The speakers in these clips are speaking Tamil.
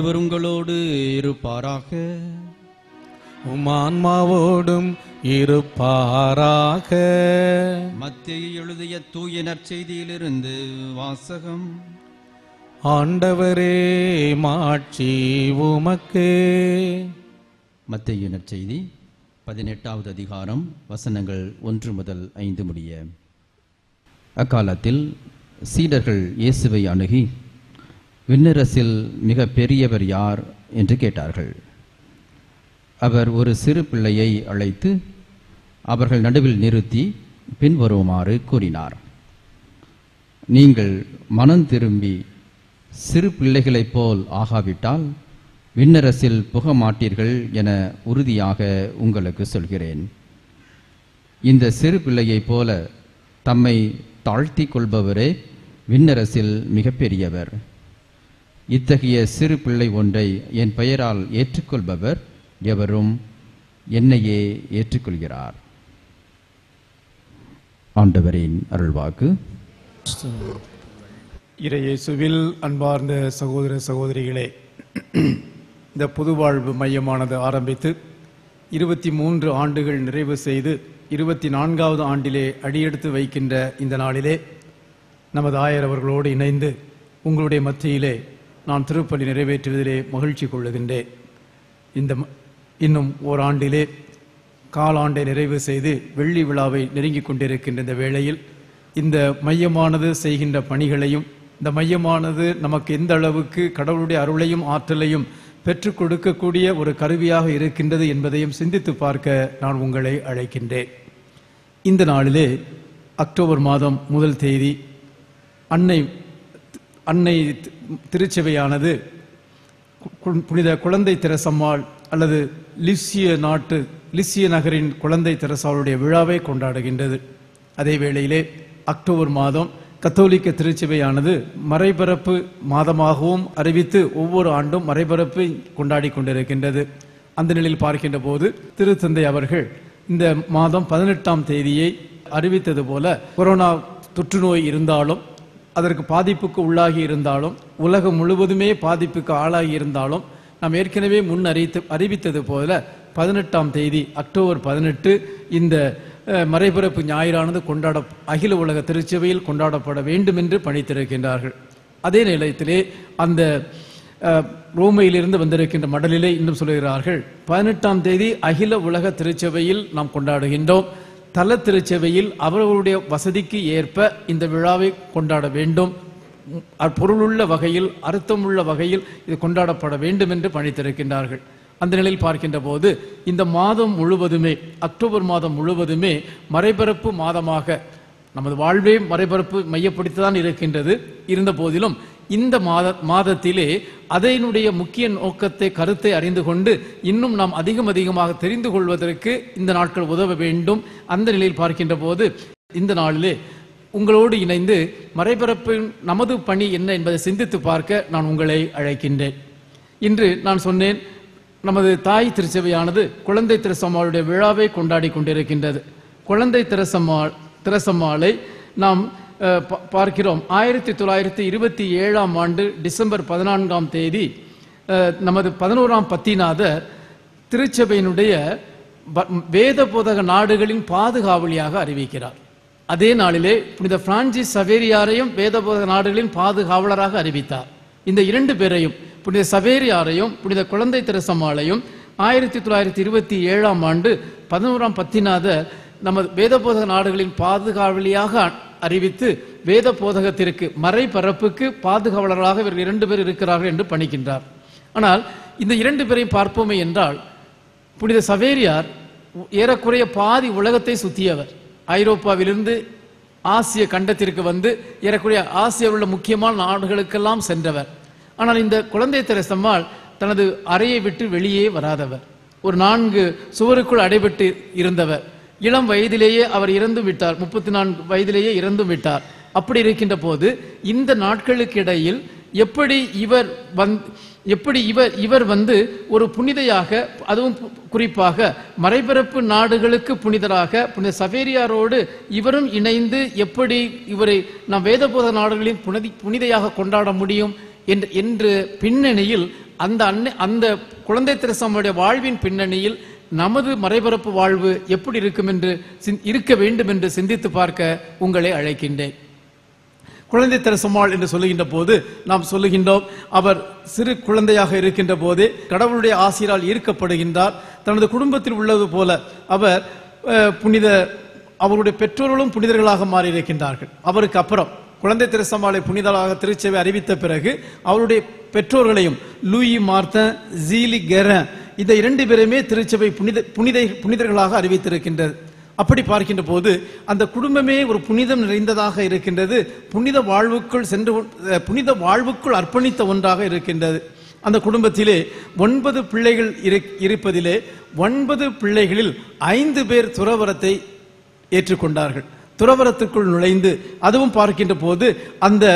ஆண்டவர் உங்களோடு இருப்பாராக உம் ஆன்மாவோடும் இருப்பாராக மத்திய எழுதிய தூய நற்செய்தியிலிருந்து வாசகம் ஆண்டவரே மாட்சி உமக்கே மத்திய நற்செய்தி பதினெட்டாவது அதிகாரம் வசனங்கள் ஒன்று முதல் ஐந்து முடிய அக்காலத்தில் சீடர்கள் இயேசுவை அணுகி விண்ணரசில் மிக பெரியவர் யார் என்று கேட்டார்கள் அவர் ஒரு சிறு பிள்ளையை அழைத்து அவர்கள் நடுவில் நிறுத்தி பின்வருமாறு கூறினார் நீங்கள் மனம் திரும்பி சிறு பிள்ளைகளைப் போல் ஆகாவிட்டால் விண்ணரசில் புக மாட்டீர்கள் என உறுதியாக உங்களுக்கு சொல்கிறேன் இந்த சிறு பிள்ளையைப் போல தம்மை தாழ்த்திக் கொள்பவரே விண்ணரசில் மிகப்பெரியவர் இத்தகைய சிறு பிள்ளை ஒன்றை என் பெயரால் ஏற்றுக்கொள்பவர் எவரும் என்னையே ஏற்றுக்கொள்கிறார் ஆண்டவரின் அருள்வாக்கு இறையேசுவில் அன்பார்ந்த சகோதர சகோதரிகளே இந்த புதுவாழ்வு மையமானது ஆரம்பித்து இருபத்தி மூன்று ஆண்டுகள் நிறைவு செய்து இருபத்தி நான்காவது ஆண்டிலே அடியெடுத்து வைக்கின்ற இந்த நாளிலே நமது ஆயர் அவர்களோடு இணைந்து உங்களுடைய மத்தியிலே நான் திருப்பலி நிறைவேற்றுவதிலே மகிழ்ச்சி கொள்ளுகின்றேன் இந்த ம- இன்னும் ஓராண்டிலே காலாண்டை நிறைவு செய்து வெள்ளி விழாவை நெருங்கிக் கொண்டிருக்கின்ற இந்த வேளையில் இந்த மையமானது செய்கின்ற பணிகளையும் இந்த மையமானது நமக்கு எந்த அளவுக்கு கடவுளுடைய அருளையும் ஆற்றலையும் பெற்றுக் கொடுக்கக்கூடிய ஒரு கருவியாக இருக்கின்றது என்பதையும் சிந்தித்து பார்க்க நான் உங்களை அழைக்கின்றேன் இந்த நாளிலே அக்டோபர் மாதம் முதல் தேதி அன்னை அன்னை திருச்சபையானது கு- புனித குழந்தை திரசம்மாள் அல்லது லிசிய நாட்டு லிசிய நகரின் குழந்தை திரசாளுடைய விழாவை கொண்டாடுகின்றது அதே வேளையிலே அக்டோபர் மாதம் கத்தோலிக்க திருச்சபையானது மறைபரப்பு மாதமாகவும் அறிவித்து ஒவ்வொரு ஆண்டும் மறைபரப்பை கொண்டாடி கொண்டிருக்கின்றது அந்த நிலையில் பார்க்கின்ற போது திருத்தந்தை அவர்கள் இந்த மாதம் பதினெட்டாம் தேதியை அறிவித்தது போல கொரோனா தொற்றுநோய் இருந்தாலும் அதற்கு பாதிப்புக்கு உள்ளாகி இருந்தாலும் உலகம் முழுவதுமே பாதிப்புக்கு ஆளாகி இருந்தாலும் நாம் ஏற்கனவே முன் அறிவித்து அறிவித்தது போல பதினெட்டாம் தேதி அக்டோபர் பதினெட்டு இந்த அஹ், மறைபிறப்பு ஞாயிறானது கொண்டாட அகில உலக திருச்சபையில் கொண்டாடப்பட வேண்டும் என்று பணித்திருக்கின்றார்கள் அதே நிலையத்திலே அந்த அஹ், ரோமையிலிருந்து வந்திருக்கின்ற மடலிலே இன்னும் சொல்கிறார்கள் பதினெட்டாம் தேதி அகில உலக திருச்சபையில் நாம் கொண்டாடுகின்றோம் தல திருச்சபையில் அவர்களுடைய வசதிக்கு ஏற்ப இந்த விழாவை கொண்டாட வேண்டும் அ- பொருளுள்ள வகையில் அர்த்தமுள்ள வகையில் இது கொண்டாடப்பட வேண்டும் என்று பணித்திருக்கின்றார்கள் அந்த நிலையில் பார்க்கின்ற போது இந்த மாதம் முழுவதுமே அக்டோபர் மாதம் முழுவதுமே மறைபரப்பு மாதமாக நமது வாழ்வே மறைபரப்பு மையப்படுத்திதான் இருக்கின்றது இருந்த போதிலும் இந்த மாத மாதத்திலே அதனுடைய முக்கிய நோக்கத்தை கருத்தை அறிந்து கொண்டு இன்னும் நாம் அதிகம் அதிகமாக தெரிந்து கொள்வதற்கு இந்த நாட்கள் உதவ வேண்டும் அந்த நிலையில் பார்க்கின்ற போது இந்த நாளிலே உங்களோடு இணைந்து மறைபரப்பின் நமது பணி என்ன என்பதை சிந்தித்து பார்க்க நான் உங்களை அழைக்கின்றேன் இன்று நான் சொன்னேன் நமது தாய் திருச்சபையானது குழந்தை திருசம்மாளுடைய விழாவை கொண்டாடி கொண்டிருக்கின்றது குழந்தை திருசம்மாள் திருசம்மாளை நாம் அஹ், பா- பார்க்கிறோம் ஆயிரத்தி தொள்ளாயிரத்தி இருபத்தி ஏழாம் ஆண்டு டிசம்பர் பதினான்காம் தேதி அஹ், நமது பதினோராம் பத்திநாதர் திருச்சபையினுடைய ப- வேத போதக நாடுகளின் பாதுகாவலியாக அறிவிக்கிறார் அதே நாளிலே புனித பிரான்சிஸ் சவேரியாரையும் வேத போதக நாடுகளின் பாதுகாவலராக அறிவித்தார் இந்த இரண்டு பேரையும் புனித சவேரியாரையும் புனித குழந்தை திரசம்மாளையும் ஆயிரத்தி தொள்ளாயிரத்தி இருபத்தி ஏழாம் ஆண்டு பதினோராம் பத்திநாதர் நமது வேத போதக நாடுகளின் பாதுகாவலியாக அறிவித்து வேத போதகத்திற்கு மறைபரப்புக்கு பாதுகாவலராக இவர்கள் இரண்டு பேர் இருக்கிறார்கள் என்று பணிக்கின்றார் ஆனால் இந்த இரண்டு பேரையும் பார்ப்போமே என்றால் புனித சவேரியார் ஏறக்குறைய பாதி உலகத்தை சுத்தியவர் ஐரோப்பாவிலிருந்து ஆசிய கண்டத்திற்கு வந்து ஏறக்குறைய ஆசியாவில் உள்ள முக்கியமான நாடுகளுக்கெல்லாம் சென்றவர் ஆனால் இந்த குழந்தை தெரசம்மாள் தனது அறையை விட்டு வெளியே வராதவர் ஒரு நான்கு சுவருக்குள் அடைபட்டு இருந்தவர் இளம் வயதிலேயே அவர் இறந்து விட்டார் முப்பத்தி நான்கு வயதிலேயே இறந்து விட்டார் அப்படி இருக்கின்ற போது இந்த நாட்களுக்கு இடையில் எப்படி இவர் வந் எப்படி இவர் இவர் வந்து ஒரு புனிதையாக அதுவும் பு- குறிப்பாக மறைபரப்பு நாடுகளுக்கு புனிதராக புனித சவேரியாரோடு இவரும் இணைந்து எப்படி இவரை நாம் வேதபோத நாடுகளின் புனிதி புனிதையாக கொண்டாட முடியும் என்ற என்ற பின்னணியில் அந்த அன்னை அந்த குழந்தை திரசம்முடைய வாழ்வின் பின்னணியில் நமது மறைபரப்பு வாழ்வு எப்படி இருக்கும் என்று சிந்- இருக்க வேண்டும் என்று சிந்தித்து பார்க்க உங்களை அழைக்கின்றேன் குழந்தை திரசம்மாள் என்று சொல்லுகின்ற போது நாம் சொல்லுகின்றோம் அவர் சிறு குழந்தையாக இருக்கின்ற போதே கடவுளுடைய ஆசிரால் ஈர்க்கப்படுகின்றார் தனது குடும்பத்தில் உள்ளது போல அவர் அஹ், புனித அவருடைய பெற்றோர்களும் புனிதர்களாக மாறியிருக்கின்றார்கள் அவருக்கு அப்புறம் குழந்தை திரசம்மாளை புனிதராக திருச்சபை அறிவித்த பிறகு அவருடைய பெற்றோர்களையும் லூயி மார்த்தன் ஜீலி கெரன் இந்த இரண்டு பேருமே திருச்சபை புனித புனித புனிதர்களாக அறிவித்திருக்கின்றது அப்படி பார்க்கின்ற போது அந்த குடும்பமே ஒரு புனிதம் நிறைந்ததாக இருக்கின்றது புனித வாழ்வுக்குள் சென்று அஹ், புனித வாழ்வுக்குள் அர்ப்பணித்த ஒன்றாக இருக்கின்றது அந்த குடும்பத்திலே ஒன்பது பிள்ளைகள் இரு- இருப்பதிலே ஒன்பது பிள்ளைகளில் ஐந்து பேர் துறவரத்தை ஏற்றுக்கொண்டார்கள் துறவரத்துக்குள் நுழைந்து அதுவும் பார்க்கின்ற போது அந்த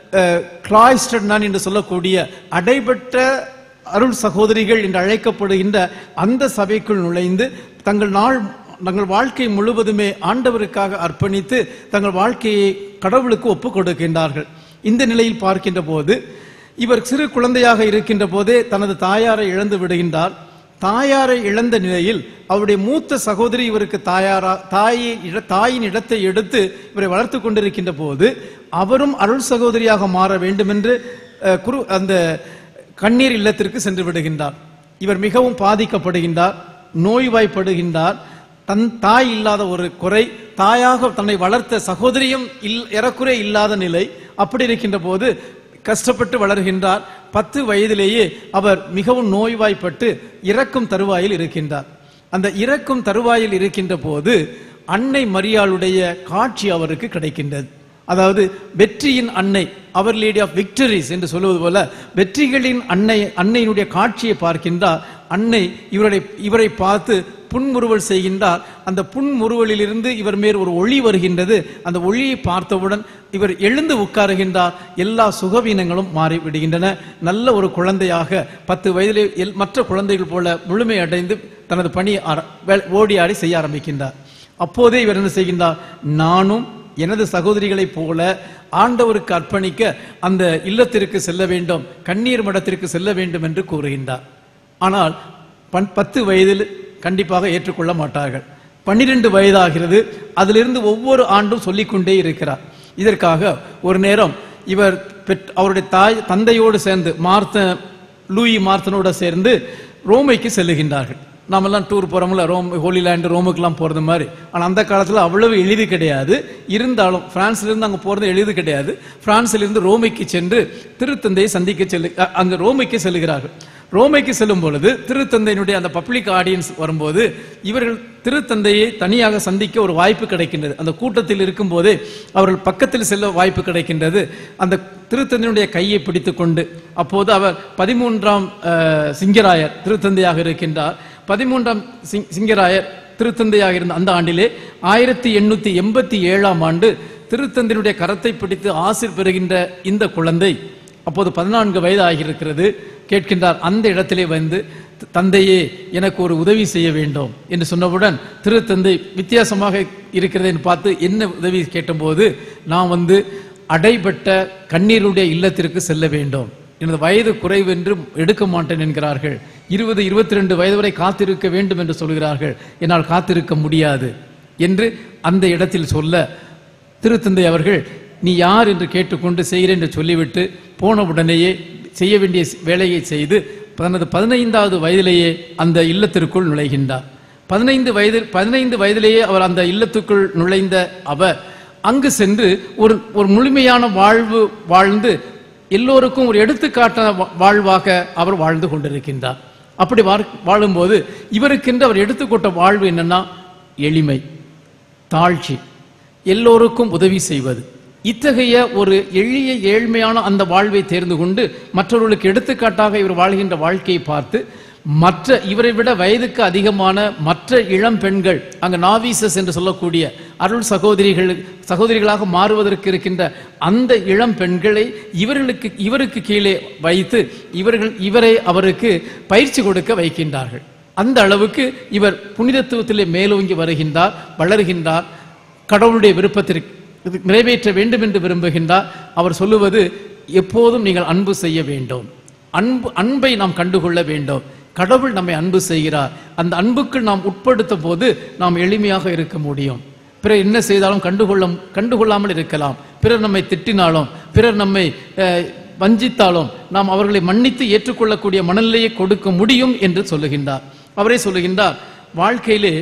கிளாய்ஸ்டட் நான் என்று சொல்லக்கூடிய அடைபட்ட அருள் சகோதரிகள் என்று அழைக்கப்படுகின்ற அந்த சபைக்குள் நுழைந்து தங்கள் நாள் தங்கள் வாழ்க்கை முழுவதுமே ஆண்டவருக்காக அர்ப்பணித்து தங்கள் வாழ்க்கையை கடவுளுக்கு ஒப்புக் கொடுக்கின்றார்கள் இந்த நிலையில் பார்க்கின்ற போது இவர் சிறு குழந்தையாக இருக்கின்ற போதே தனது தாயாரை இழந்து விடுகின்றார் தாயாரை இழந்த நிலையில் அவருடைய மூத்த சகோதரி இவருக்கு தாயாரா தாயை இட- தாயின் இடத்தை எடுத்து இவரை வளர்த்து கொண்டிருக்கின்ற போது அவரும் அருள் சகோதரியாக மாற வேண்டும் என்று அஹ், குரு அந்த கண்ணீர் இல்லத்திற்கு சென்று விடுகின்றார் இவர் மிகவும் பாதிக்கப்படுகின்றார் நோய்வாய்ப்படுகின்றார் தன் தாய் இல்லாத ஒரு குறை தாயாக தன்னை வளர்த்த சகோதரியும் இல் ஏறக்குறை இல்லாத நிலை அப்படி இருக்கின்ற போது கஷ்டப்பட்டு வளர்கின்றார் பத்து வயதிலேயே அவர் மிகவும் நோய்வாய்ப்பட்டு இறக்கும் தருவாயில் இருக்கின்றார் அந்த இறக்கும் தருவாயில் இருக்கின்ற போது அன்னை மரியாளுடைய காட்சி அவருக்கு கிடைக்கின்றது அதாவது வெற்றியின் அன்னை அவர் லேடி ஆஃப் விக்டரிஸ் என்று சொல்லுவது போல வெற்றிகளின் அன்னை அன்னையினுடைய காட்சியை பார்க்கின்றார் அன்னை இவரை இவரை பார்த்து புன்முறுவல் செய்கின்றார் அந்த புன்முறுவலிலிருந்து இவர் மேல் ஒரு ஒளி வருகின்றது அந்த ஒளியை பார்த்தவுடன் இவர் எழுந்து உட்காருகின்றார் எல்லா சுகவீனங்களும் மாறி விடுகின்றன நல்ல ஒரு குழந்தையாக பத்து வயதிலே எல்- மற்ற குழந்தைகள் போல முழுமை அடைந்து தனது பணி ஓடி ஆடி செய்ய ஆரம்பிக்கின்றார் அப்போதே இவர் என்ன செய்கின்றார் நானும் எனது சகோதரிகளைப் போல ஆண்டவருக்கு அர்ப்பணிக்க அந்த இல்லத்திற்கு செல்ல வேண்டும் கண்ணீர் மடத்திற்கு செல்ல வேண்டும் என்று கூறுகின்றார் ஆனால் பன்- பத்து வயதில் கண்டிப்பாக ஏற்றுக்கொள்ள மாட்டார்கள் பன்னிரண்டு வயதாகிறது அதிலிருந்து ஒவ்வொரு ஆண்டும் சொல்லிக்கொண்டே இருக்கிறார் இதற்காக ஒரு நேரம் இவர் பெற்- அவருடைய தாய் தந்தையோடு சேர்ந்து மார்த்த லூயி மார்த்தனோட சேர்ந்து ரோமைக்கு செல்லுகின்றார்கள் நாமெல்லாம் டூர் போறோம்ல ரோம் ஹோலி லேண்ட் ரோமுக்கெல்லாம் போறது மாதிரி ஆனா அந்த காலத்துல அவ்வளவு எளிது கிடையாது இருந்தாலும் பிரான்ஸ்ல இருந்து அங்க போறது எளிது கிடையாது பிரான்சில் இருந்து ரோமைக்கு சென்று திருத்தந்தையை சந்திக்க செல்லு அ- அங்க ரோமைக்கு செல்லுகிறார்கள் ரோமைக்கு செல்லும் பொழுது திருத்தந்தையினுடைய அந்த பப்ளிக் ஆடியன்ஸ் வரும்போது இவர்கள் திருத்தந்தையை தனியாக சந்திக்க ஒரு வாய்ப்பு கிடைக்கின்றது அந்த கூட்டத்தில் இருக்கும்போதே அவர்கள் பக்கத்தில் செல்ல வாய்ப்பு கிடைக்கின்றது அந்த திருத்தந்தையினுடைய கையை பிடித்துக் கொண்டு அப்போது அவர் பதிமூன்றாம் அஹ், சிங்கராயர் திருத்தந்தையாக இருக்கின்றார் பதிமூன்றாம் சிங்- சிங்கராயர் திருத்தந்தையாக இருந்த அந்த ஆண்டிலே ஆயிரத்தி எண்ணூத்தி எண்பத்தி ஏழாம் ஆண்டு திருத்தந்தையினுடைய கரத்தை பிடித்து ஆசிர் பெறுகின்ற இந்த குழந்தை அப்போது பதினான்கு வயது ஆகியிருக்கிறது கேட்கின்றார் அந்த இடத்திலே வந்து "த- தந்தையே எனக்கு ஒரு உதவி செய்ய வேண்டும் என்று சொன்னவுடன் திருத்தந்தை வித்தியாசமாக இருக்கிறது என்று பார்த்து என்ன உதவி கேட்டபோது நான் வந்து அடைபட்ட கண்ணீருடைய இல்லத்திற்கு செல்ல வேண்டும் எனது வயது குறைவு என்று எடுக்க மாட்டேன் என்கிறார்கள் இருபது இருபத்தி ரெண்டு வயது வரை காத்திருக்க வேண்டும் என்று சொல்கிறார்கள் என்னால் காத்திருக்க முடியாது என்று அந்த இடத்தில் சொல்ல திருத்தந்தை அவர்கள் நீ யார் என்று கேட்டுக்கொண்டு செய்கிறேன் என்று சொல்லிவிட்டு போன உடனேயே செய்ய வேண்டிய வேலையை செய்து தனது பதினைந்தாவது வயதிலேயே அந்த இல்லத்திற்குள் நுழைகின்றார் பதினைந்து வயது பதினைந்து வயதிலேயே அவர் அந்த இல்லத்துக்குள் நுழைந்த அவர் அங்கு சென்று ஒரு ஒரு முழுமையான வாழ்வு வாழ்ந்து எல்லோருக்கும் ஒரு எடுத்துக்காட்டான வா- வாழ்வாக அவர் வாழ்ந்து கொண்டிருக்கின்றார் அப்படி வார்- வாழும்போது இவருக்கென்று அவர் எடுத்துக்கொண்ட வாழ்வு என்னன்னா எளிமை தாழ்ச்சி எல்லோருக்கும் உதவி செய்வது இத்தகைய ஒரு எளிய ஏழ்மையான அந்த வாழ்வை தேர்ந்து கொண்டு மற்றவர்களுக்கு எடுத்துக்காட்டாக இவர் வாழ்கின்ற வாழ்க்கையை பார்த்து மற்ற இவரை விட வயதுக்கு அதிகமான மற்ற இளம் பெண்கள் அங்க நாவீசஸ் என்று சொல்லக்கூடிய அருள் சகோதரிகள் சகோதரிகளாக மாறுவதற்கு இருக்கின்ற அந்த இளம் பெண்களை இவர்களுக்கு இவருக்கு கீழே வைத்து இவர்கள் இவரை அவருக்கு பயிற்சி கொடுக்க வைக்கின்றார்கள் அந்த அளவுக்கு இவர் புனிதத்துவத்திலே மேலோங்கி வருகின்றார் வளர்கின்றார் கடவுளுடைய விருப்பத்திற்கு இது நிறைவேற்ற வேண்டும் என்று விரும்புகின்றார் அவர் சொல்லுவது எப்போதும் நீங்கள் அன்பு செய்ய வேண்டும் அன்பு அன்பை நாம் கண்டுகொள்ள வேண்டும் கடவுள் நம்மை அன்பு செய்கிறார் அந்த அன்புக்கு நாம் உட்படுத்தும் போது நாம் எளிமையாக இருக்க முடியும் பிறர் என்ன செய்தாலும் கண்டுகொள்ள கண்டுகொள்ளாமல் இருக்கலாம் பிறர் நம்மை திட்டினாலும் பிறர் நம்மை அஹ், வஞ்சித்தாலும் நாம் அவர்களை மன்னித்து ஏற்றுக்கொள்ளக்கூடிய மனநிலையை கொடுக்க முடியும் என்று சொல்லுகின்றார் அவரே சொல்லுகின்றார் வாழ்க்கையிலே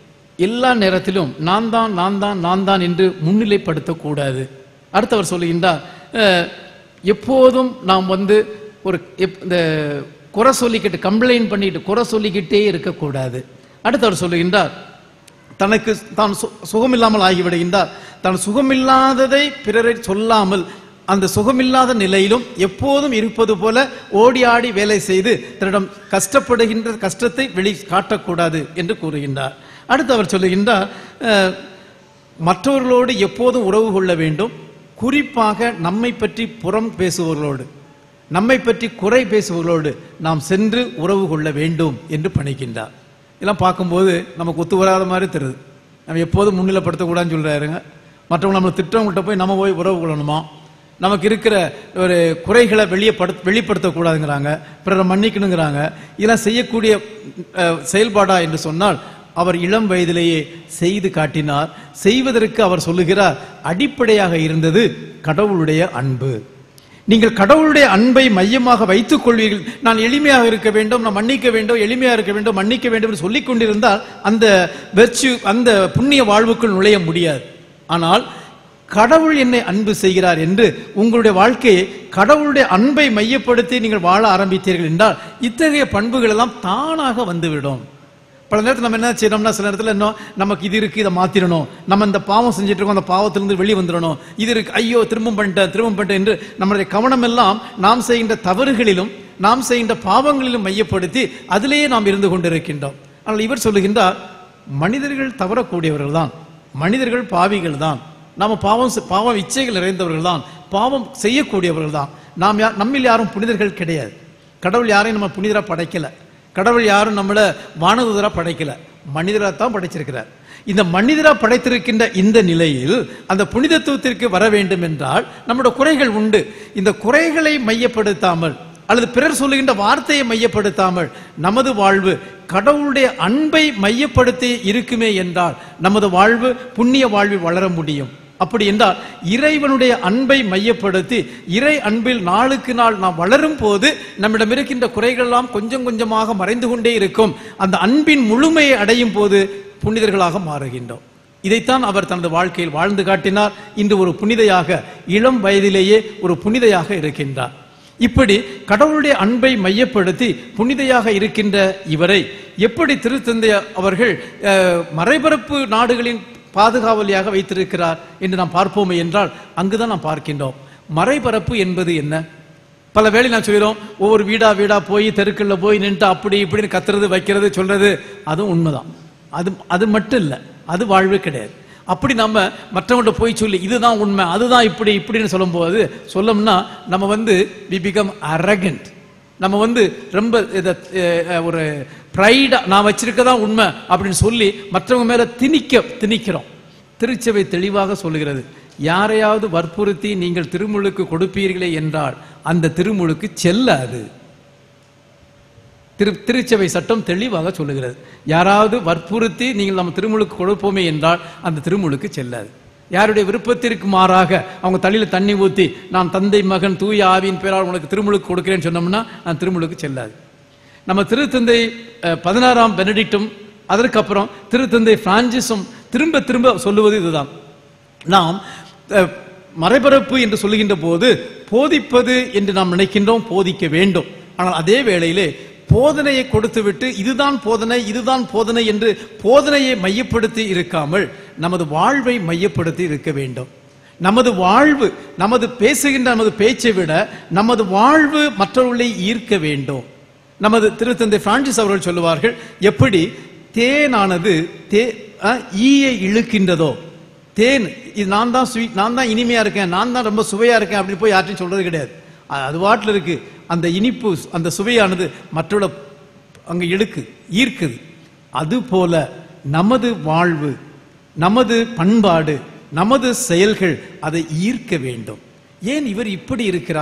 எல்லா நேரத்திலும் நான் தான் நான் தான் நான் தான் என்று முன்னிலைப்படுத்தக்கூடாது அடுத்தவர் சொல்லுகின்றார் அஹ், எப்போதும் நாம் வந்து ஒரு எப்- இந்த குறை சொல்லிக்கிட்டு கம்ப்ளைண்ட் பண்ணிட்டு குறை சொல்லிக்கிட்டே இருக்கக்கூடாது அடுத்தவர் சொல்லுகின்றார் தனக்கு தான் சு- சுகமில்லாமல் ஆகிவிடுகின்றார் தான் சுகமில்லாததை பிறரை சொல்லாமல் அந்த சுகமில்லாத நிலையிலும் எப்போதும் இருப்பது போல ஓடி ஆடி வேலை செய்து தன்னிடம் கஷ்டப்படுகின்ற கஷ்டத்தை வெளி காட்டக்கூடாது என்று கூறுகின்றார் அடுத்து அவர் சொல்லுகின்றார் அஹ், மற்றவர்களோடு எப்போதும் உறவு கொள்ள வேண்டும் குறிப்பாக நம்மை பற்றி புறம் பேசுபவர்களோடு நம்மை பற்றி குறை பேசுபவர்களோடு நாம் சென்று உறவு கொள்ள வேண்டும் என்று பணிக்கின்றார் இதெல்லாம் பார்க்கும்போது நமக்கு ஒத்து வராத மாதிரி தெரியுது நம்ம எப்போதும் முன்னிலைப்படுத்தக்கூடாதுன்னு சொல்றாருங்க மற்றவங்க நம்மளை திட்டவங்கள்ட்ட போய் நம்ம போய் உறவு கொள்ளணுமா நமக்கு இருக்கிற ஒரு குறைகளை வெளியப்படுத்த வெளிப்படுத்தக்கூடாதுங்கிறாங்க பிறரை மன்னிக்கணுங்கிறாங்க இதெல்லாம் செய்யக்கூடிய அஹ், செயல்பாடா என்று சொன்னால் அவர் இளம் வயதிலேயே செய்து காட்டினார் செய்வதற்கு அவர் சொல்லுகிறார் அடிப்படையாக இருந்தது கடவுளுடைய அன்பு நீங்கள் கடவுளுடைய அன்பை மையமாக வைத்துக் கொள்வீர்கள் நான் எளிமையாக இருக்க வேண்டும் நான் மன்னிக்க வேண்டும் எளிமையாக இருக்க வேண்டும் மன்னிக்க வேண்டும் என்று சொல்லிக் கொண்டிருந்தால் அந்த வெர்ச்சு அந்த புண்ணிய வாழ்வுக்குள் நுழைய முடியாது ஆனால் கடவுள் என்னை அன்பு செய்கிறார் என்று உங்களுடைய வாழ்க்கையை கடவுளுடைய அன்பை மையப்படுத்தி நீங்கள் வாழ ஆரம்பித்தீர்கள் என்றால் இத்தகைய பண்புகள் எல்லாம் தானாக வந்துவிடும் பல நேரத்தில் நம்ம என்ன செய்யறோம்னா சில நேரத்தில் இன்னும் நமக்கு இது இருக்கு இதை மாத்திரணும் நம்ம இந்த பாவம் செஞ்சுட்டு இருக்கோம் அந்த பாவத்திலிருந்து வெளியே வந்துடணும் இது இருக்கு ஐயோ திரும்பம் பண்ணிட்டேன் திரும்பம் பண்ணிட்டேன் என்று நம்மளுடைய கவனம் எல்லாம் நாம் செய்கின்ற தவறுகளிலும் நாம் செய்கின்ற பாவங்களிலும் மையப்படுத்தி அதிலேயே நாம் இருந்து கொண்டிருக்கின்றோம் ஆனால் இவர் சொல்லுகின்றார் மனிதர்கள் தவறக்கூடியவர்கள் தான் மனிதர்கள் பாவிகள் தான் நாம பாவம் செ- பாவம் இச்சைகள் நிறைந்தவர்கள் தான் பாவம் செய்யக்கூடியவர்கள் தான் நாம் யா நம்மில் யாரும் புனிதர்கள் கிடையாது கடவுள் யாரையும் நம்ம புனிதரா படைக்கல கடவுள் யாரும் நம்மள வானதுதரா படைக்கல மனிதரா தான் படைச்சிருக்கிறார் இந்த மனிதரா படைத்திருக்கின்ற இந்த நிலையில் அந்த புனிதத்துவத்திற்கு வர வேண்டும் என்றால் நம்முடைய குறைகள் உண்டு இந்த குறைகளை மையப்படுத்தாமல் அல்லது பிறர் சொல்லுகின்ற வார்த்தையை மையப்படுத்தாமல் நமது வாழ்வு கடவுளுடைய அன்பை மையப்படுத்தி இருக்குமே என்றால் நமது வாழ்வு புண்ணிய வாழ்வில் வளர முடியும் அப்படி என்றால் இறைவனுடைய அன்பை மையப்படுத்தி இறை அன்பில் நாளுக்கு நாள் நாம் வளரும் போது நம்மிடம் இருக்கின்ற குறைகள் எல்லாம் கொஞ்சம் கொஞ்சமாக மறைந்து கொண்டே இருக்கும் அந்த அன்பின் முழுமையை அடையும் போது புனிதர்களாக மாறுகின்றோம் இதைத்தான் அவர் தனது வாழ்க்கையில் வாழ்ந்து காட்டினார் இன்று ஒரு புனிதையாக இளம் வயதிலேயே ஒரு புனிதையாக இருக்கின்றார் இப்படி கடவுளுடைய அன்பை மையப்படுத்தி புனிதையாக இருக்கின்ற இவரை எப்படி திருத்தந்தை அவர்கள் அஹ், மறைபரப்பு நாடுகளின் பாதுகாவலியாக வைத்திருக்கிறார் என்று நாம் பார்ப்போமே என்றால் அங்குதான் நாம் பார்க்கின்றோம் மறைபரப்பு என்பது என்ன பல வேளை நான் சொல்கிறோம் ஒவ்வொரு வீடா வீடா போய் தெருக்கள்ல போய் நின்று அப்படி இப்படின்னு கத்துறது வைக்கிறது சொல்றது அதுவும் உண்மைதான் அது அது மட்டும் இல்லை அது வாழ்வு கிடையாது அப்படி நம்ம மற்றவங்கள்ட்ட போய் சொல்லி இதுதான் உண்மை அதுதான் இப்படி இப்படின்னு சொல்லும்போது சொல்லணும்னா நம்ம வந்து வி பிகம் அரகண்ட் நம்ம வந்து ரொம்ப இத அஹ், ஒரு ப்ரைடா நான் வச்சிருக்கதான் உண்மை அப்படின்னு சொல்லி மற்றவங்க மேல திணிக்க திணிக்கிறோம் திருச்சபை தெளிவாக சொல்லுகிறது யாரையாவது வற்புறுத்தி நீங்கள் திருமுழுக்கு கொடுப்பீர்களே என்றால் அந்த திருமுழுக்கு செல்லாது திரு திருச்சபை சட்டம் தெளிவாக சொல்லுகிறது யாராவது வற்புறுத்தி நீங்கள் நம்ம திருமுழுக்கு கொடுப்போமே என்றால் அந்த திருமுழுக்கு செல்லாது யாருடைய விருப்பத்திற்கு மாறாக அவங்க தலையில தண்ணி ஊத்தி நான் தந்தை மகன் தூய ஆவியின் பேரால் உனக்கு திருமுழுக்கு கொடுக்கிறேன்னு சொன்னோம்னா அந்த திருமுழுக்கு செல்லாது நம்ம திருத்தந்தை அஹ், பதினாறாம் பெனடிக்டும் அதற்கப்புறம் திருத்தந்தை பிரான்சிஸும் திரும்ப திரும்ப சொல்லுவது இதுதான் நாம் அஹ், மறைபரப்பு என்று சொல்லுகின்ற போது போதிப்பது என்று நாம் நினைக்கின்றோம் போதிக்க வேண்டும் ஆனால் அதே வேளையிலே போதனையை கொடுத்துவிட்டு இதுதான் போதனை இதுதான் போதனை என்று போதனையை மையப்படுத்தி இருக்காமல் நமது வாழ்வை மையப்படுத்தி இருக்க வேண்டும் நமது வாழ்வு நமது பேசுகின்ற நமது பேச்சை விட நமது வாழ்வு மற்றவர்களை ஈர்க்க வேண்டும் நமது திருத்தந்தை பிரான்சிஸ் அவர்கள் சொல்லுவார்கள் எப்படி தேனானது தே அஹ், ஈயை இழுக்கின்றதோ தேன் இது நான் தான் ஸ்வீட் நான் தான் இனிமையா இருக்கேன் நான் தான் ரொம்ப சுவையா இருக்கேன் அப்படின்னு போய் யார்ட்டையும் சொல்றது கிடையாது அ- அது வாட்டில் இருக்கு அந்த இனிப்பு அந்த சுவையானது மற்றவள அங்க இழுக்கு ஈர்க்குது அதுபோல நமது வாழ்வு நமது பண்பாடு நமது செயல்கள் அதை ஈர்க்க வேண்டும் ஏன் இவர் இப்படி இருக்கிறார்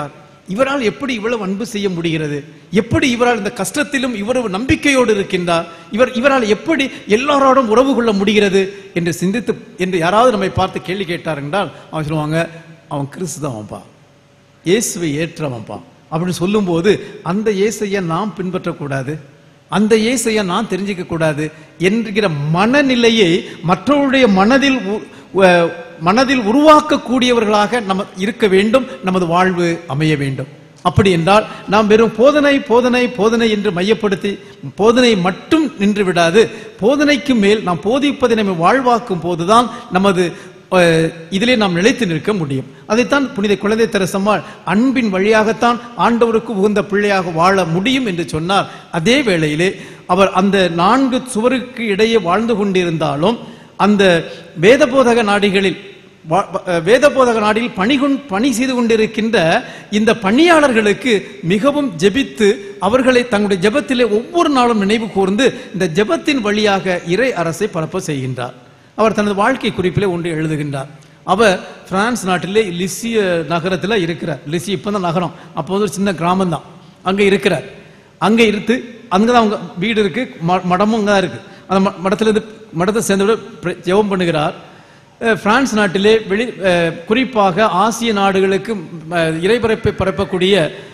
இவரால் எப்படி இவ்வளவு அன்பு செய்ய முடிகிறது எப்படி இவரால் இந்த கஷ்டத்திலும் இவ்வளவு நம்பிக்கையோடு இருக்கின்றார் இவர் இவரால் எப்படி எல்லாரோடும் உறவு கொள்ள முடிகிறது என்று சிந்தித்து என்று யாராவது நம்மை பார்த்து கேள்வி கேட்டார் என்றால் அவன் சொல்லுவாங்க அவன் கிறிஸ்துவன்பா இயேசுவை ஏற்றவன்பா அப்படின்னு சொல்லும்போது அந்த இயேசையை நாம் பின்பற்றக்கூடாது அந்த இயேசையை நான் தெரிஞ்சுக்க கூடாது என்கிற மனநிலையை மற்றவருடைய மனதில் உ- உ- மனதில் உருவாக்கக்கூடியவர்களாக நம்ம இருக்க வேண்டும் நமது வாழ்வு அமைய வேண்டும் அப்படி என்றால் நாம் வெறும் போதனை போதனை போதனை என்று மையப்படுத்தி போதனை மட்டும் நின்று விடாது போதனைக்கு மேல் நாம் போதிப்பதை நம்ம வாழ்வாக்கும் போதுதான் நமது அஹ், இதிலே நாம் நிலைத்து நிற்க முடியும் அதைத்தான் புனித குழந்தை தெரசம்மாள் அன்பின் வழியாகத்தான் ஆண்டவருக்கு உகந்த பிள்ளையாக வாழ முடியும் என்று சொன்னார் அதே வேளையிலே அவர் அந்த நான்கு சுவருக்கு இடையே வாழ்ந்து கொண்டிருந்தாலும் அந்த வேதபோதக நாடிகளில் வா- அஹ், வேதபோதக நாடில் பணி கொண் பணி செய்து கொண்டிருக்கின்ற இந்த பணியாளர்களுக்கு மிகவும் ஜெபித்து அவர்களை தங்களுடைய ஜெபத்திலே ஒவ்வொரு நாளும் நினைவு கூர்ந்து இந்த ஜெபத்தின் வழியாக இறை அரசை பரப்ப செய்கின்றார் அவர் தனது வாழ்க்கை குறிப்பிலே ஒன்று எழுதுகின்றார் அவர் பிரான்ஸ் நாட்டிலே லிசிய நகரத்தில் இருக்கிறார் லிசி இப்பதான் நகரம் அப்போது ஒரு சின்ன கிராமம் தான் அங்கே இருக்கிறார் அங்கே இருந்து அங்கே தான் அவங்க வீடு இருக்கு ம- மடமும் அங்கே தான் இருக்கு அந்த ம- மடத்துல இருந்து மடத்தை சேர்ந்தவர் பிர- ஜெபம் பண்ணுகிறார் அஹ், பிரான்ஸ் நாட்டிலே வெளி அஹ், குறிப்பாக ஆசிய நாடுகளுக்கு அஹ், இறைபரப்பை பரப்பக்கூடிய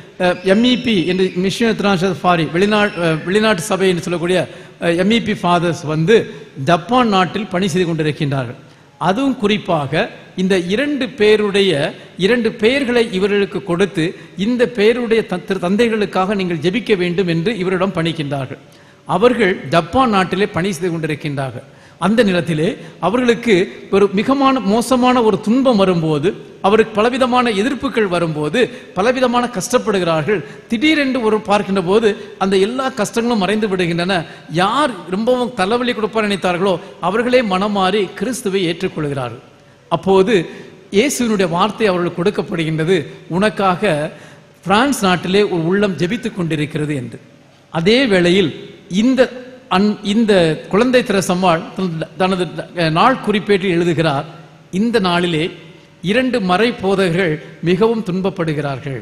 எம்இபி என்று மிஷன் இன்டர்நேஷனல் ஃபாரி வெளிநாட்டு அஹ், வெளிநாட்டு சபை என்று சொல்லக்கூடிய எம்இபி ஃபாதர்ஸ் வந்து ஜப்பான் நாட்டில் பணி செய்து கொண்டிருக்கின்றார்கள் அதுவும் குறிப்பாக இந்த இரண்டு பேருடைய இரண்டு பெயர்களை இவர்களுக்கு கொடுத்து இந்த பெயருடைய த- திரு தந்தைகளுக்காக நீங்கள் ஜெபிக்க வேண்டும் என்று இவரிடம் பணிக்கின்றார்கள் அவர்கள் ஜப்பான் நாட்டிலே பணி செய்து கொண்டிருக்கின்றார்கள் அந்த நிலத்திலே அவர்களுக்கு ஒரு மிகமான மோசமான ஒரு துன்பம் வரும்போது அவருக்கு பலவிதமான எதிர்ப்புகள் வரும்போது பலவிதமான கஷ்டப்படுகிறார்கள் திடீரென்று ஒரு பார்க்கின்ற போது அந்த எல்லா கஷ்டங்களும் மறைந்து விடுகின்றன யார் ரொம்பவும் தலைவலி கொடுப்பார் நினைத்தார்களோ அவர்களே மனம் மாறி கிறிஸ்துவை ஏற்றுக்கொள்கிறார்கள் அப்போது இயேசுவினுடைய வார்த்தை அவர்களுக்கு கொடுக்கப்படுகின்றது உனக்காக பிரான்ஸ் நாட்டிலே ஒரு உள்ளம் ஜெபித்துக் கொண்டிருக்கிறது என்று அதே வேளையில் இந்த அன்- இந்த குழந்தை திரசம்மாள் தனது- தனது நாள் குறிப்பேட்டில் எழுதுகிறார் இந்த நாளிலே இரண்டு மறை போதகர்கள் மிகவும் துன்பப்படுகிறார்கள்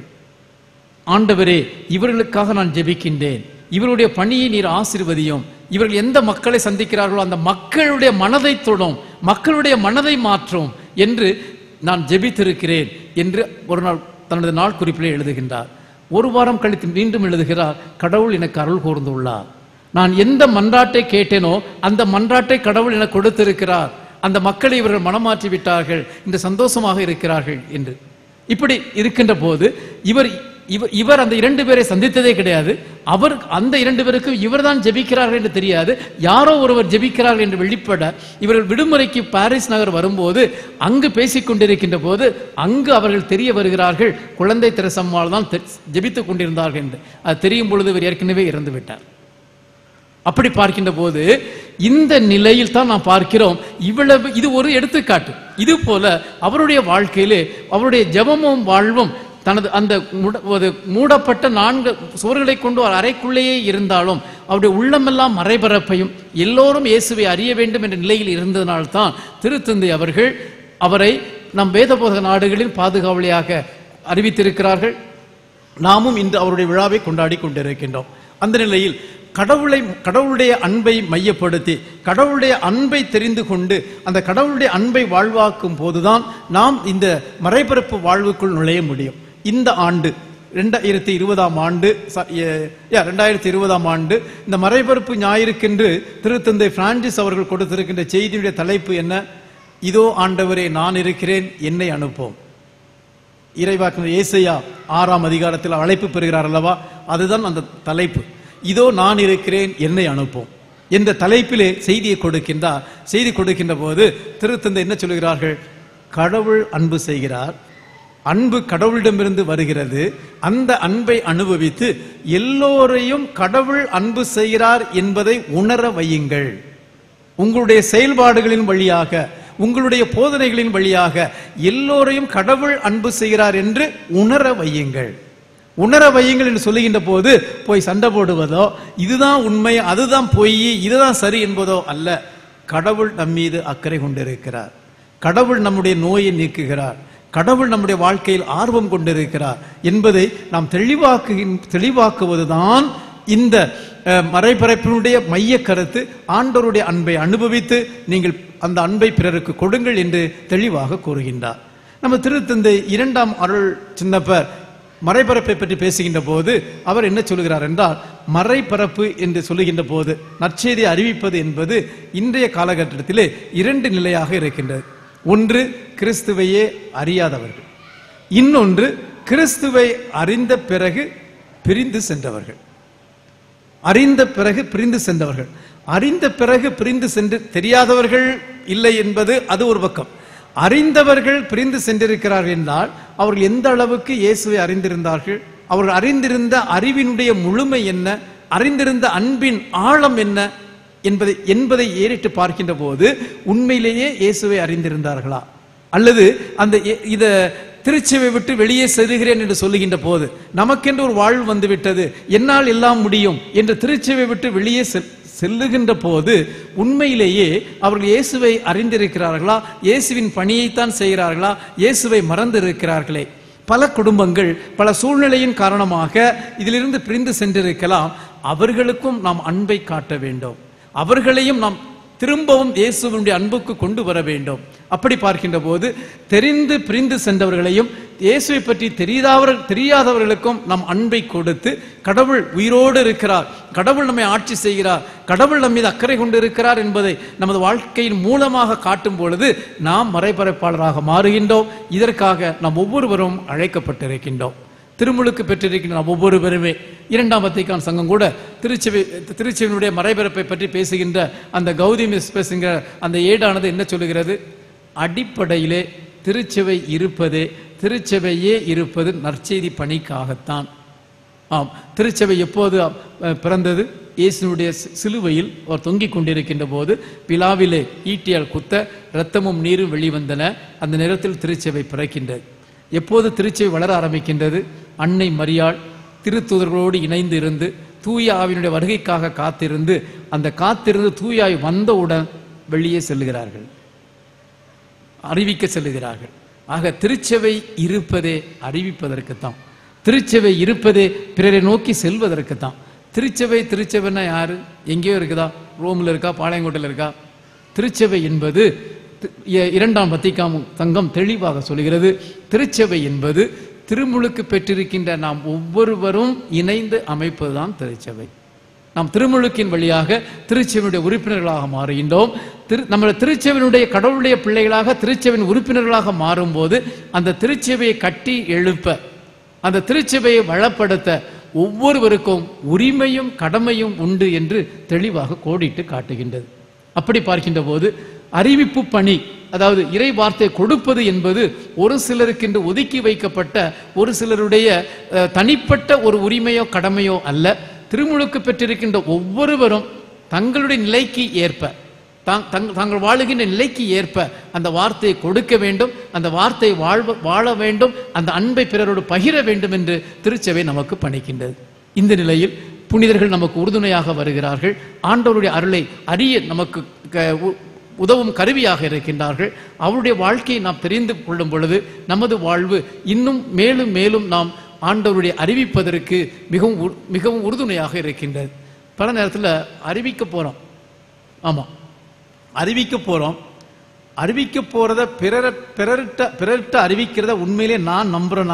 ஆண்டவரே இவர்களுக்காக நான் ஜெபிக்கின்றேன் இவருடைய பணியை நீர் ஆசீர்வதியும் இவர்கள் எந்த மக்களை சந்திக்கிறார்களோ அந்த மக்களுடைய மனதை தொடும் மக்களுடைய மனதை மாற்றும் என்று நான் ஜெபித்திருக்கிறேன் என்று ஒரு நாள் தனது நாள் குறிப்பிலே எழுதுகின்றார் ஒரு வாரம் கழித்து மீண்டும் எழுதுகிறார் கடவுள் எனக்கு அருள் கூர்ந்துள்ளார் நான் எந்த மன்றாட்டை கேட்டேனோ அந்த மன்றாட்டை கடவுள் எனக்கு கொடுத்திருக்கிறார் அந்த மக்களை இவர்கள் மனமாற்றி விட்டார்கள் இந்த சந்தோஷமாக இருக்கிறார்கள் என்று இப்படி இருக்கின்ற போது இவர் இவர் இவர் அந்த இரண்டு பேரை சந்தித்ததே கிடையாது அவர் அந்த இரண்டு பேருக்கும் இவர்தான் ஜெபிக்கிறார்கள் என்று தெரியாது யாரோ ஒருவர் ஜெபிக்கிறார்கள் என்று வெளிப்பட இவர்கள் விடுமுறைக்கு பாரிஸ் நகர் வரும்போது அங்கு பேசிக் கொண்டிருக்கின்ற போது அங்கு அவர்கள் தெரிய வருகிறார்கள் குழந்தை திரசம்மாள் தான் தெ- ஜெபித்துக் கொண்டிருந்தார்கள் என்று அது தெரியும் பொழுது இவர் ஏற்கனவே இறந்து விட்டார் அப்படி பார்க்கின்ற போது இந்த நிலையில் தான் நாம் பார்க்கிறோம் இவ்வளவு இது ஒரு எடுத்துக்காட்டு இது போல அவருடைய வாழ்க்கையிலே அவருடைய ஜெபமும் வாழ்வும் தனது அந்த முட- ஒரு மூடப்பட்ட நான்கு சுவர்களை கொண்டு ஒரு அறைக்குள்ளேயே இருந்தாலும் அவருடைய உள்ளமெல்லாம் மறைபரப்பையும் எல்லோரும் இயேசுவை அறிய வேண்டும் என்ற நிலையில் இருந்ததனால்தான் திருத்தந்தை அவர்கள் அவரை நம் வேதபோதக நாடுகளில் பாதுகாவலியாக அறிவித்திருக்கிறார்கள் நாமும் இன்று அவருடைய விழாவை கொண்டாடி கொண்டிருக்கின்றோம் அந்த நிலையில் கடவுளை கடவுளுடைய அன்பை மையப்படுத்தி கடவுளுடைய அன்பை தெரிந்து கொண்டு அந்த கடவுளுடைய அன்பை வாழ்வாக்கும் போதுதான் நாம் இந்த மறைபரப்பு வாழ்வுக்குள் நுழைய முடியும் இந்த ஆண்டு ரெண்டாயிரத்தி இருபதாம் ஆண்டு ச- எ- யா, ரெண்டாயிரத்தி இருபதாம் ஆண்டு இந்த மறைபரப்பு ஞாயிறுக்கென்று திருத்தந்தை பிரான்சிஸ் அவர்கள் கொடுத்திருக்கின்ற செய்தியுடைய தலைப்பு என்ன இதோ ஆண்டவரே நான் இருக்கிறேன் என்னை அனுப்போம் இறைவாக்கினர் ஏசையா ஆறாம் அதிகாரத்தில் அழைப்பு பெறுகிறார் அல்லவா அதுதான் அந்த தலைப்பு இதோ நான் இருக்கிறேன் என்னை அனுப்பும் என்ற தலைப்பிலே செய்தியை கொடுக்கின்றார் செய்தி கொடுக்கின்ற போது திருத்தந்தை என்ன சொல்கிறார்கள் கடவுள் அன்பு செய்கிறார் அன்பு கடவுளிடமிருந்து வருகிறது அந்த அன்பை அனுபவித்து எல்லோரையும் கடவுள் அன்பு செய்கிறார் என்பதை உணர வையுங்கள் உங்களுடைய செயல்பாடுகளின் வழியாக உங்களுடைய போதனைகளின் வழியாக எல்லோரையும் கடவுள் அன்பு செய்கிறார் என்று உணர வையுங்கள் உணர வையுங்கள் என்று சொல்லுகின்ற போது போய் சண்டை போடுவதோ இதுதான் உண்மை அதுதான் பொய் இதுதான் சரி என்பதோ அல்ல கடவுள் நம் மீது அக்கறை கொண்டிருக்கிறார் கடவுள் நம்முடைய நோயை நீக்குகிறார் கடவுள் நம்முடைய வாழ்க்கையில் ஆர்வம் கொண்டிருக்கிறார் என்பதை நாம் தெளிவாக்குகின் தெளிவாக்குவதுதான் இந்த அஹ், மறைபரப்பினுடைய மைய கருத்து ஆண்டவருடைய அன்பை அனுபவித்து நீங்கள் அந்த அன்பை பிறருக்கு கொடுங்கள் என்று தெளிவாக கூறுகின்றார் நம்ம திருத்தந்தை இரண்டாம் அருள் சின்னப்பர் மறைபரப்பை பற்றி பேசுகின்ற போது அவர் என்ன சொல்கிறார் என்றால் மறைபரப்பு என்று சொல்லுகின்ற போது நற்செய்தி அறிவிப்பது என்பது இன்றைய காலகட்டத்திலே இரண்டு நிலையாக இருக்கின்றது ஒன்று கிறிஸ்துவையே அறியாதவர்கள் இன்னொன்று கிறிஸ்துவை அறிந்த பிறகு பிரிந்து சென்றவர்கள் அறிந்த பிறகு பிரிந்து சென்றவர்கள் அறிந்த பிறகு பிரிந்து சென்று தெரியாதவர்கள் இல்லை என்பது அது ஒரு பக்கம் அறிந்தவர்கள் பிரிந்து சென்றிருக்கிறார்கள் என்றால் அவர்கள் எந்த அளவுக்கு இயேசுவை அறிந்திருந்தார்கள் அவர்கள் அறிந்திருந்த அறிவினுடைய முழுமை என்ன அறிந்திருந்த அன்பின் ஆழம் என்ன என்பதை என்பதை ஏறிட்டு பார்க்கின்ற போது உண்மையிலேயே இயேசுவை அறிந்திருந்தார்களா அல்லது அந்த எ- இத திருச்சபை விட்டு வெளியே செல்கிறேன் என்று சொல்லுகின்ற போது நமக்கென்று ஒரு வாழ்வு வந்து விட்டது என்னால் எல்லாம் முடியும் என்று திருச்சபை விட்டு வெளியே செல் செல்லுகின்ற போது உண்மையிலேயே அவர்கள் இயேசுவை அறிந்திருக்கிறார்களா இயேசுவின் பணியைத்தான் செய்கிறார்களா இயேசுவை மறந்திருக்கிறார்களே பல குடும்பங்கள் பல சூழ்நிலையின் காரணமாக இதிலிருந்து பிரிந்து சென்றிருக்கலாம் அவர்களுக்கும் நாம் அன்பை காட்ட வேண்டும் அவர்களையும் நாம் திரும்பவும் இயேசுவினுடைய அன்புக்கு கொண்டு வர வேண்டும் அப்படி பார்க்கின்ற போது தெரிந்து பிரிந்து சென்றவர்களையும் இயேசுவை பற்றி தெரியாதவர் தெரியாதவர்களுக்கும் நம் அன்பை கொடுத்து கடவுள் உயிரோடு இருக்கிறார் கடவுள் நம்மை ஆட்சி செய்கிறார் கடவுள் நம் மீது அக்கறை கொண்டு இருக்கிறார் என்பதை நமது வாழ்க்கையின் மூலமாக காட்டும் பொழுது நாம் மறைபரப்பாளராக மாறுகின்றோம் இதற்காக நாம் ஒவ்வொருவரும் அழைக்கப்பட்டிருக்கின்றோம் திருமுழுக்கு பெற்றிருக்கின்ற நாம் ஒவ்வொருவருமே இரண்டாம் வத்திக்கான் சங்கம் கூட திருச்செவி திருச்செவியினுடைய மறைபரப்பை பற்றி பேசுகின்ற அந்த கௌதமி பேசுகிற அந்த ஏடானது என்ன சொல்லுகிறது அடிப்படையிலே திருச்செவை இருப்பதே திருச்செவையே இருப்பது நற்செய்தி பணிக்காகத்தான் ஆம் திருச்சபை எப்போது அஹ், பிறந்தது இயேசுனுடைய சி- சிலுவையில் அவர் தொங்கிக் கொண்டிருக்கின்ற போது பிலாவிலே ஈட்டியால் குத்த இரத்தமும் நீரும் வெளிவந்தன அந்த நேரத்தில் திருச்சபை பிறக்கின்றது எப்போது திருச்சபை வளர ஆரம்பிக்கின்றது அன்னை மரியாள் திருத்தூதர்களோடு இணைந்து இருந்து தூய ஆவியினுடைய வருகைக்காக காத்திருந்து அந்த காத்திருந்து தூயாய் வந்தவுடன் வெளியே செல்லுகிறார்கள் அறிவிக்க செல்லுகிறார்கள் ஆக திருச்சபை இருப்பதே அறிவிப்பதற்குத்தான் திருச்சபை இருப்பதே பிறரை நோக்கி செல்வதற்குத்தான் திருச்சபை திருச்சபைன்னா யாரு எங்கேயோ இருக்குதா ரோம்ல இருக்கா பாளையங்கோட்டையில் இருக்கா திருச்சபை என்பது தி- இ- இரண்டாம் வத்திக்காம் சங்கம் தெளிவாக சொல்கிறது திருச்சபை என்பது திருமுழுக்கு பெற்றிருக்கின்ற நாம் ஒவ்வொருவரும் இணைந்து அமைப்பதுதான் திருச்சபை நாம் திருமுழுக்கின் வழியாக திருச்செவினுடைய உறுப்பினர்களாக மாறுகின்றோம் திரு நம்முடைய திருச்செவினுடைய கடவுளுடைய பிள்ளைகளாக திருச்செவின் உறுப்பினர்களாக மாறும்போது அந்த திருச்செவையை கட்டி எழுப்ப அந்த திருச்செவையை வளப்படுத்த ஒவ்வொருவருக்கும் உரிமையும் கடமையும் உண்டு என்று தெளிவாக கோடிட்டு காட்டுகின்றது அப்படி பார்க்கின்ற போது அறிவிப்பு பணி அதாவது இறை வார்த்தை கொடுப்பது என்பது ஒரு சிலருக்கென்று ஒதுக்கி வைக்கப்பட்ட ஒரு சிலருடைய அஹ், தனிப்பட்ட ஒரு உரிமையோ கடமையோ அல்ல திருமுழுக்கு பெற்றிருக்கின்ற ஒவ்வொருவரும் தங்களுடைய நிலைக்கு ஏற்ப தாங்- தங்- தாங்கள் வாழுகின்ற நிலைக்கு ஏற்ப அந்த வார்த்தையை கொடுக்க வேண்டும் அந்த வார்த்தையை வாழ்வ வாழ வேண்டும் அந்த அன்பை பிறரோடு பகிர வேண்டும் என்று திருச்சபை நமக்கு பணிக்கின்றது இந்த நிலையில் புனிதர்கள் நமக்கு உறுதுணையாக வருகிறார்கள் ஆண்டவருடைய அருளை அறிய நமக்கு க- உ- உதவும் கருவியாக இருக்கின்றார்கள் அவருடைய வாழ்க்கையை நாம் தெரிந்து கொள்ளும் பொழுது நமது வாழ்வு இன்னும் மேலும் மேலும் நாம் ஆண்டவருடைய அறிவிப்பதற்கு மிகவும் உறு- மிகவும் உறுதுணையாக இருக்கின்றது பல நேரத்தில் அறிவிக்க போறோம் ஆமா அறிவிக்க போறோம் அறிவிக்க போறத பிறர பிறர்கிட்ட பிறர்கிட்ட அறிவிக்கிறத உண்மையிலே நான் நம்புறேனா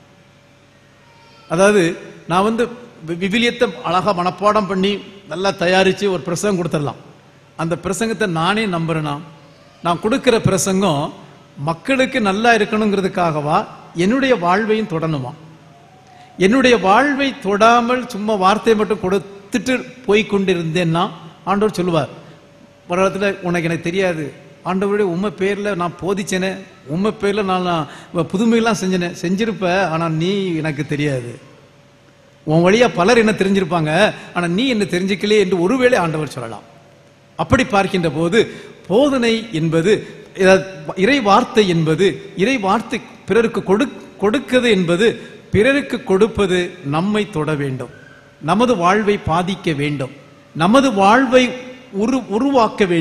அதாவது நான் வந்து வி- விவிலியத்தை அழகா மனப்பாடம் பண்ணி நல்லா தயாரிச்சு ஒரு பிரசங்கம் கொடுத்துடலாம் அந்த பிரசங்கத்தை நானே நம்புறேனா நான் கொடுக்கிற பிரசங்கம் மக்களுக்கு நல்லா இருக்கணுங்கிறதுக்காகவா என்னுடைய வாழ்வையும் தொடணுமா என்னுடைய வாழ்வை தொடாமல் சும்மா வார்த்தையை மட்டும் கொடுத்துட்டு போய் கொண்டிருந்தேன்னா ஆண்டவர் சொல்லுவார் ஒரு இடத்துல உனக்கு எனக்கு தெரியாது ஆண்டவருடைய உண்மை பேர்ல நான் போதிச்சேனே உண்மை பேர்ல நான் நான் புதுமையெல்லாம் செஞ்சேனே செஞ்சிருப்ப ஆனா நீ எனக்கு தெரியாது உன் வழியா பலர் என்ன தெரிஞ்சிருப்பாங்க ஆனா நீ என்ன தெரிஞ்சுக்கலையே என்று ஒருவேளை ஆண்டவர் சொல்லலாம் அப்படி பார்க்கின்ற போது போதனை என்பது இத- இறை வார்த்தை என்பது இறை வார்த்தை பிறருக்கு கொடு கொடுக்கிறது என்பது பிறருக்கு கொடுப்பது நம்மை தொட வேண்டும் நமது வாழ்வை பாதிக்க வேண்டும் நமது வாழ்வை உரு உருவாக்க வேண்டும்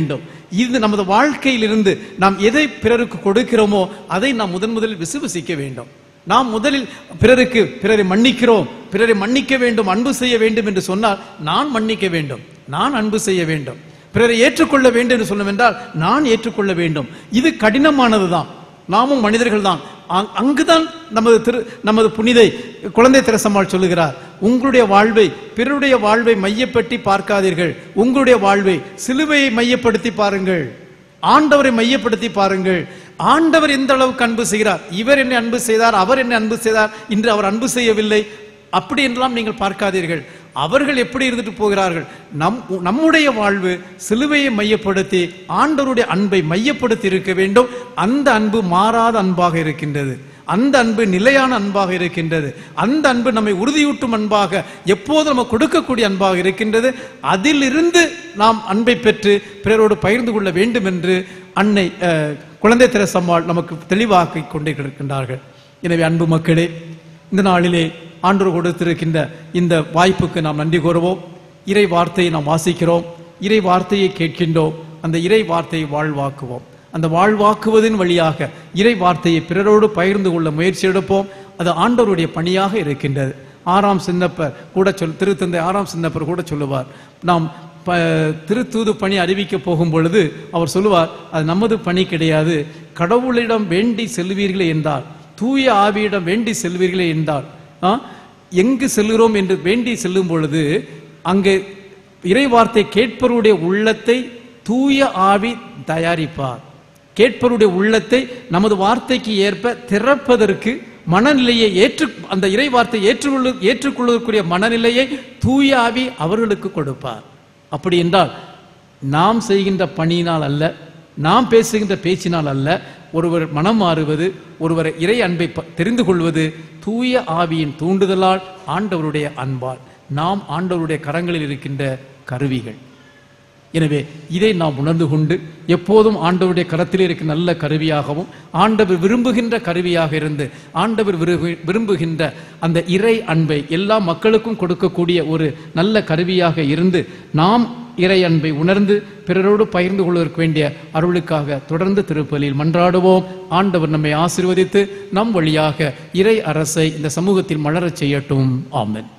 இது நமது வாழ்க்கையிலிருந்து நாம் எதை பிறருக்கு கொடுக்கிறோமோ அதை நாம் முதன் முதலில் விசுவசிக்க வேண்டும் நாம் முதலில் பிறருக்கு பிறரை மன்னிக்கிறோம் பிறரை மன்னிக்க வேண்டும் அன்பு செய்ய வேண்டும் என்று சொன்னால் நான் மன்னிக்க வேண்டும் நான் அன்பு செய்ய வேண்டும் பிறரை ஏற்றுக்கொள்ள வேண்டும் என்று சொன்னோம் என்றால் நான் ஏற்றுக்கொள்ள வேண்டும் இது கடினமானதுதான் நாமும் மனிதர்கள் தான் அங்குதான் நமது திரு நமது புனிதை குழந்தை திரசம்மாள் சொல்லுகிறார் உங்களுடைய வாழ்வை பிறருடைய வாழ்வை மையப்படுத்தி பார்க்காதீர்கள் உங்களுடைய வாழ்வை சிலுவையை மையப்படுத்தி பாருங்கள் ஆண்டவரை மையப்படுத்தி பாருங்கள் ஆண்டவர் எந்த அளவுக்கு அன்பு செய்கிறார் இவர் என்னை அன்பு செய்தார் அவர் என்னை அன்பு செய்தார் இன்று அவர் அன்பு செய்யவில்லை அப்படி என்றெல்லாம் நீங்கள் பார்க்காதீர்கள் அவர்கள் எப்படி இருந்துட்டு போகிறார்கள் நம் நம்முடைய வாழ்வு சிலுவையை மையப்படுத்தி ஆண்டவருடைய அன்பை மையப்படுத்தி இருக்க வேண்டும் அந்த அன்பு மாறாத அன்பாக இருக்கின்றது அந்த அன்பு நிலையான அன்பாக இருக்கின்றது அந்த அன்பு நம்மை உறுதியூட்டும் அன்பாக எப்போது நம்ம கொடுக்கக்கூடிய அன்பாக இருக்கின்றது அதிலிருந்து நாம் அன்பை பெற்று பிறரோடு பகிர்ந்து கொள்ள வேண்டும் என்று அன்னை அஹ், குழந்தை திரசம்மாள் நமக்கு தெளிவாக்கி கொண்டே இருக்கின்றார்கள் எனவே அன்பு மக்களே இந்த நாளிலே ஆண்டவர் கொடுத்திருக்கின்ற இந்த வாய்ப்புக்கு நாம் நன்றி கூறுவோம் இறை வார்த்தையை நாம் வாசிக்கிறோம் இறை வார்த்தையை கேட்கின்றோம் அந்த இறை வார்த்தையை வாழ்வாக்குவோம் அந்த வாழ்வாக்குவதன் வழியாக இறை வார்த்தையை பிறரோடு பகிர்ந்து கொள்ள முயற்சி எடுப்போம் அது ஆண்டவருடைய பணியாக இருக்கின்றது ஆறாம் சின்னப்பர் கூட சொல் திருத்தந்தை ஆறாம் சின்னப்பர் கூட சொல்லுவார் நாம் ப திருத்தூது பணி அறிவிக்க போகும் பொழுது அவர் சொல்லுவார் அது நமது பணி கிடையாது கடவுளிடம் வேண்டி செல்வீர்களே என்றால் தூய ஆவியிடம் வேண்டி செல்வீர்களே என்றால் ஆ, எங்கு செல்கிறோம் என்று வேண்டி செல்லும் பொழுது அங்கே இறைவார்த்தை கேட்பவருடைய உள்ளத்தை தூய ஆவி தயாரிப்பார் கேட்பவருடைய உள்ளத்தை நமது வார்த்தைக்கு ஏற்ப திறப்பதற்கு மனநிலையை ஏற்று அந்த இறை வார்த்தை ஏற்றுக்கொள்ள ஏற்றுக்கொள்வதற்குரிய மனநிலையை தூய ஆவி அவர்களுக்கு கொடுப்பார் அப்படி என்றால் நாம் செய்கின்ற பணியினால் அல்ல நாம் பேசுகின்ற பேச்சினால் அல்ல ஒருவர் மனம் மாறுவது ஒருவர் இறை அன்பை ப- தெரிந்து கொள்வது தூய ஆவியின் தூண்டுதலால் ஆண்டவருடைய அன்பால் நாம் ஆண்டவருடைய கரங்களில் இருக்கின்ற கருவிகள் எனவே இதை நாம் உணர்ந்து கொண்டு எப்போதும் ஆண்டவருடைய கரத்தில் இருக்க நல்ல கருவியாகவும் ஆண்டவர் விரும்புகின்ற கருவியாக இருந்து ஆண்டவர் விரும்பு- விரும்புகின்ற அந்த இறை அன்பை எல்லா மக்களுக்கும் கொடுக்கக்கூடிய ஒரு நல்ல கருவியாக இருந்து நாம் இறை அன்பை உணர்ந்து பிறரோடு பகிர்ந்து கொள்வதற்கு வேண்டிய அருளுக்காக தொடர்ந்து திருப்பலியில் மன்றாடுவோம் ஆண்டவர் நம்மை ஆசீர்வதித்து நம் வழியாக இறை அரசை இந்த சமூகத்தில் மலரச் செய்யட்டும் ஆமென்